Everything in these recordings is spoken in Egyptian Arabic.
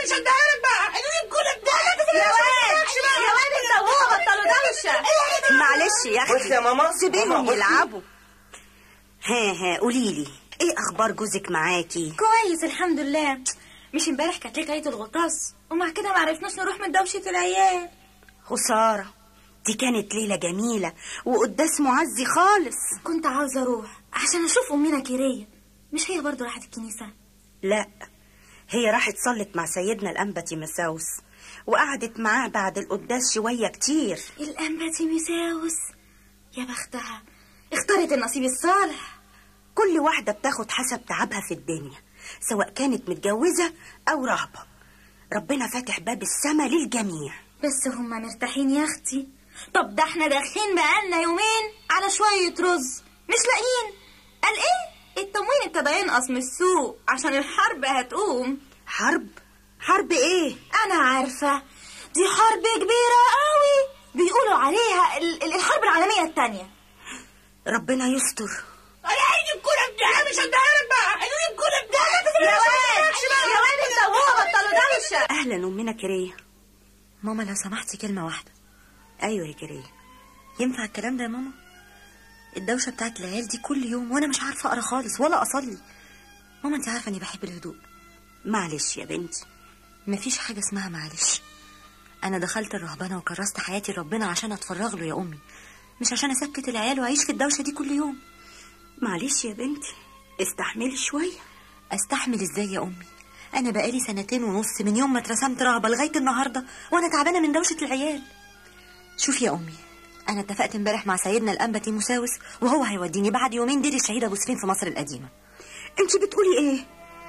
مش هديها لك بقى حلوين كل ده يا واد يا واد انت وهو بطلوا دوشه معلش يا اختي بص يا ماما سيبيهم ماما، بصي. يلعبوا ها ها قولي لي ايه اخبار جوزك معاكي كويس الحمد لله مش امبارح كانت ليله عيد الغطاس ومع كده ما عرفناش نروح من دوشه العيال خساره دي كانت ليله جميله وقداس معزي خالص كنت عاوزه اروح عشان اشوف امنا كيريه مش هي برضو راحت الكنيسه لا هي راحت صلت مع سيدنا الأنبا تيمساوس وقعدت معاه بعد القداس شوية كتير الانبا تيميساوس يا بختها اختارت النصيب الصالح كل واحدة بتاخد حسب تعبها في الدنيا سواء كانت متجوزة أو راهبة ربنا فاتح باب السما للجميع بس هما مرتاحين يا اختي طب ده احنا داخلين بقالنا يومين على شوية رز مش لاقيين قال ايه التموين ابتدى ينقص من السوق عشان الحرب هتقوم حرب حرب ايه انا عارفة دي حرب كبيرة قوي بيقولوا عليها ال- ال- الحرب العالمية التانية ربنا يستر انا عايز الكوره بتاعها مش هديها لك بقى حلوين كل ده يا واد يا واد انت وهو بطلوا دوشة أهلا أمنا كريه ماما لو سمحتي كلمة واحدة أيوة يا كريه ينفع الكلام ده يا ماما الدوشة بتاعت العيال دي كل يوم وأنا مش عارفة أقرأ خالص ولا أصلي ماما أنت عارفة إني بحب الهدوء معلش يا بنتي مفيش حاجة اسمها معلش أنا دخلت الرهبنة وكرست حياتي لربنا عشان أتفرغ له يا أمي مش عشان أسكت العيال وأعيش في الدوشة دي كل يوم معلش يا بنتي استحملي شوية أستحمل إزاي يا أمي أنا بقالي سنتين ونص من يوم ما اترسمت رهبة لغاية النهاردة وأنا تعبانة من دوشة العيال شوفي يا أمي أنا اتفقت امبارح مع سيدنا الأنبا تيموساوس وهو هيوديني بعد يومين دير الشهيد أبو سفين في مصر القديمة انت بتقولي ايه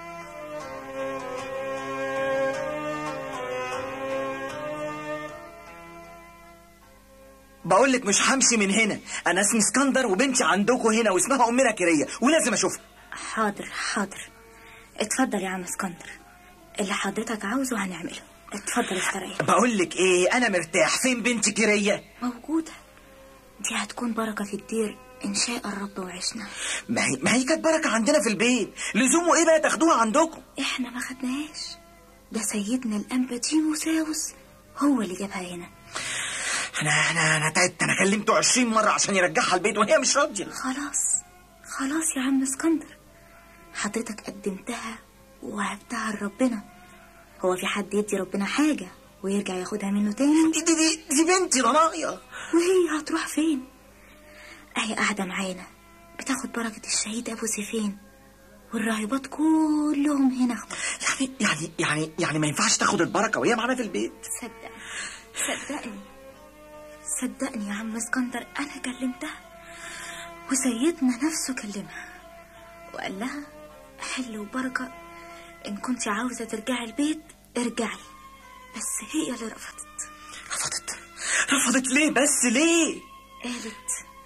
بقول لك مش همشي من هنا انا اسمي اسكندر وبنتي عندكم هنا واسمها امنا كيريه ولازم اشوفها حاضر حاضر اتفضل يا عم اسكندر اللي حضرتك عاوزه هنعمله اتفضل استريح بقول لك ايه انا مرتاح فين بنتي كيريه موجودة دي هتكون بركة في الدير إن شاء الرب وعشنا ما هي ما هي كانت بركه عندنا في البيت لزومه ايه بقى تاخدوها عندكم إحنا ما خدناهاش ده سيدنا الأنبا تيموساوس هو اللي جابها هنا انا انا انا تعبت انا كلمته 20 مره عشان يرجعها البيت وهي مش راضيه خلاص خلاص يا عم اسكندر حضرتك قدمتها وهبتها لربنا هو في حد يدي ربنا حاجة ويرجع ياخدها منه تاني دي دي دي, دي بنتي رنايا وهي هتروح فين اهي قاعدة معانا بتاخد بركة الشهيد أبو سيفين والراهبات كلهم هنا اخوات يعني يعني يعني يعني ما ينفعش تاخد البركه وهي معانا في البيت صدقني صدقني صدقني يا عم اسكندر انا كلمتها وسيدنا نفسه كلمها وقال لها حل وبركة ان كنت عاوزة ترجعي البيت ارجعي بس هي اللي رفضت رفضت رفضت ليه بس ليه قالت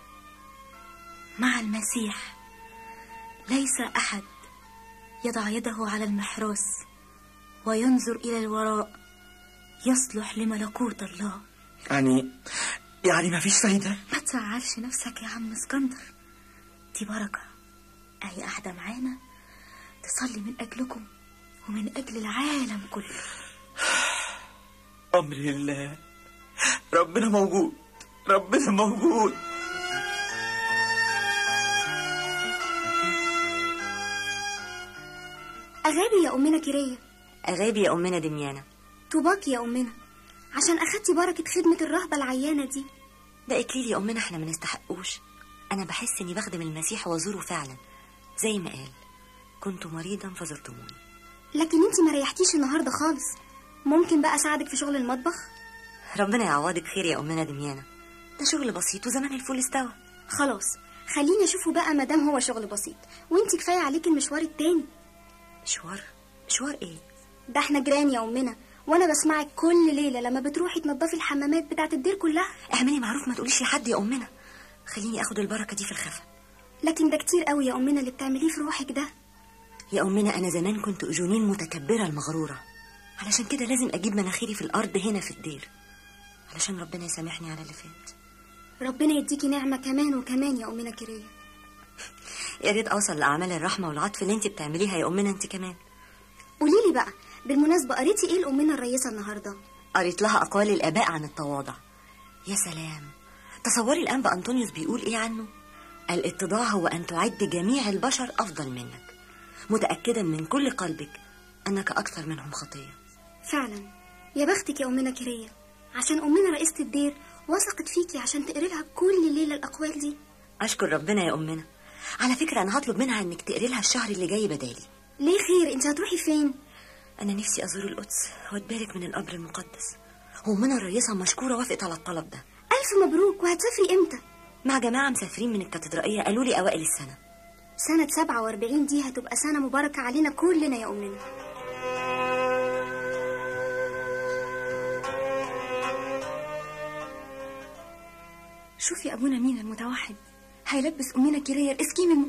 مع المسيح ليس احد يضع يده على المحراس وينظر الى الوراء يصلح لملكوت الله يعني يعني ما فيش فايده ما تزعلش نفسك يا عم اسكندر دي بركة أهي قاعدة معانا تصلي من أجلكم ومن أجل العالم كله امر الله ربنا موجود ربنا موجود أغابي يا أمنا كيرية أغابي يا أمنا دميانة طوباكي يا أمنا عشان أخدتي بركة خدمة الرهبة العيانة دي ده إكليل يا أمنا احنا ما نستحقوش أنا بحس إني بخدم المسيح وأزوره فعلا زي ما قال كنت مريضا فزرتموني لكن انتي ما ريحتيش النهاردة خالص ممكن بقى أساعدك في شغل المطبخ ربنا يعوضك خير يا أمنا دميانة ده شغل بسيط وزمان الفول استوى خلاص خليني أشوفه بقى مادام هو شغل بسيط وانتي كفاية عليكي المشوار التاني مشوار مشوار إيه ده احنا جيران يا أمنا وأنا بسمعك كل ليلة لما بتروحي تنضفي الحمامات بتاعت الدير كلها اعملي معروف ما تقوليش لحد يا أمنا خليني أخد البركة دي في الخفا لكن ده كتير قوي يا أمنا اللي بتعمليه في روحك ده يا أمنا أنا زمان كنت أجونين متكبرة المغرورة علشان كده لازم أجيب مناخيري في الأرض هنا في الدير علشان ربنا يسامحني على اللي فات ربنا يديكي نعمة كمان وكمان يا أمنا كيرية يا ريت أوصل لأعمال الرحمة والعطف اللي أنت بتعمليها يا أمنا أنت كمان قوليلي بقى بالمناسبة قريتي ايه لأمنا الرئيسة النهاردة؟ قريت لها أقوال الآباء عن التواضع يا سلام تصوري الأنبا أنطونيوس بيقول إيه عنه الاتضاع هو أن تعد جميع البشر أفضل منك متأكدا من كل قلبك أنك أكثر منهم خطية فعلا يا بختك يا أمنا كيرية عشان أمنا رئيسة الدير وثقت فيكي عشان تقري لها كل ليلة الأقوال دي أشكر ربنا يا أمنا على فكرة أنا هطلب منها إنك تقري لها الشهر اللي جاي بدالي ليه خير انت هتروحي فين؟ أنا نفسي أزور القدس وأتبارك من القبر المقدس وأمنا الرئيسة مشكورة وافقت على الطلب ده ألف مبروك وهتسافري امتى؟ مع جماعة مسافرين من الكاتدرائية قالوا لي أوائل السنة سنة 47 دي هتبقى سنة مباركة علينا كلنا يا أمنا شوفي ابونا مين المتوحد هيلبس امنا كيريا الاسكيم